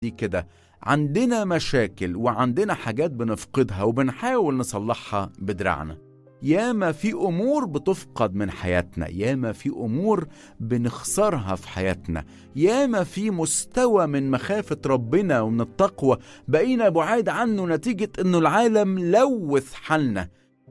دي كده عندنا مشاكل وعندنا حاجات بنفقدها وبنحاول نصلحها بدراعنا ياما في امور بتفقد من حياتنا ياما في امور بنخسرها في حياتنا ياما في مستوى من مخافه ربنا ومن التقوى بقينا بعاد عنه نتيجه انه العالم لوث حالنا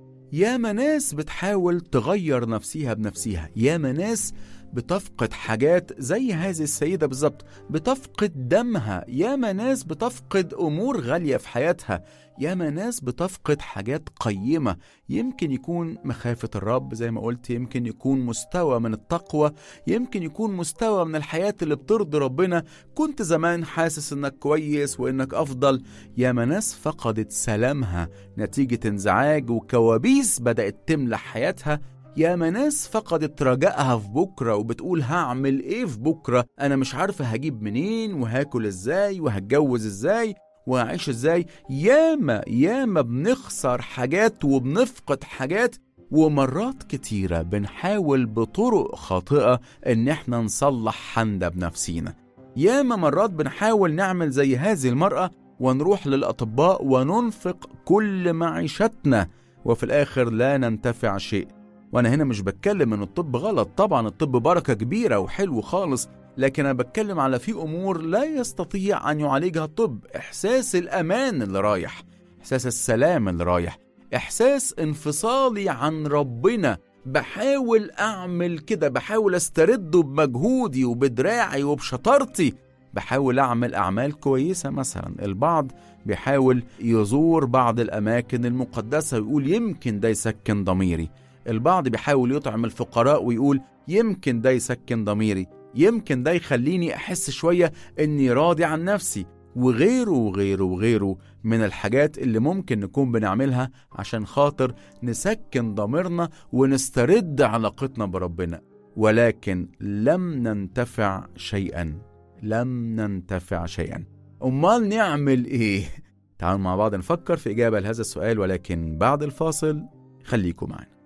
ياما ناس بتحاول تغير نفسيها بنفسيها ياما ناس بتفقد حاجات زي هذه السيدة بالظبط بتفقد دمها ياما ناس بتفقد أمور غالية في حياتها ياما ناس بتفقد حاجات قيمة يمكن يكون مخافة الرب زي ما قلت يمكن يكون مستوى من التقوى يمكن يكون مستوى من الحياة اللي بترضي ربنا كنت زمان حاسس انك كويس وانك افضل ياما ناس فقدت سلامها نتيجة انزعاج وكوابيس بدأت تملى حياتها ياما ناس فقدت رجائها في بكرة وبتقول هعمل ايه في بكرة انا مش عارفة هجيب منين وهاكل ازاي وهتجوز ازاي وهعيش ازاي ياما ياما بنخسر حاجات وبنفقد حاجات ومرات كتيرة بنحاول بطرق خاطئة ان احنا نصلح حالنا بنفسينا ياما مرات بنحاول نعمل زي هذه المرأة ونروح للأطباء وننفق كل معيشتنا وفي الآخر لا ننتفع شيء وانا هنا مش بتكلم ان الطب غلط طبعا الطب بركه كبيره وحلو خالص لكن انا بتكلم على في امور لا يستطيع ان يعالجها الطب احساس الامان اللي رايح احساس السلام اللي رايح احساس انفصالي عن ربنا بحاول اعمل كده بحاول استرده بمجهودي وبدراعي وبشطارتي بحاول اعمل اعمال كويسه مثلا البعض بيحاول يزور بعض الاماكن المقدسه ويقول يمكن ده يسكن ضميري البعض بيحاول يطعم الفقراء ويقول يمكن ده يسكن ضميري يمكن ده يخليني أحس شوية إني راضي عن نفسي وغيره وغيره وغيره من الحاجات اللي ممكن نكون بنعملها عشان خاطر نسكن ضميرنا ونسترد علاقتنا بربنا ولكن لم ننتفع شيئا لم ننتفع شيئا أمال نعمل إيه؟ تعالوا مع بعض نفكر في إجابة لهذا السؤال ولكن بعد الفاصل خليكم معنا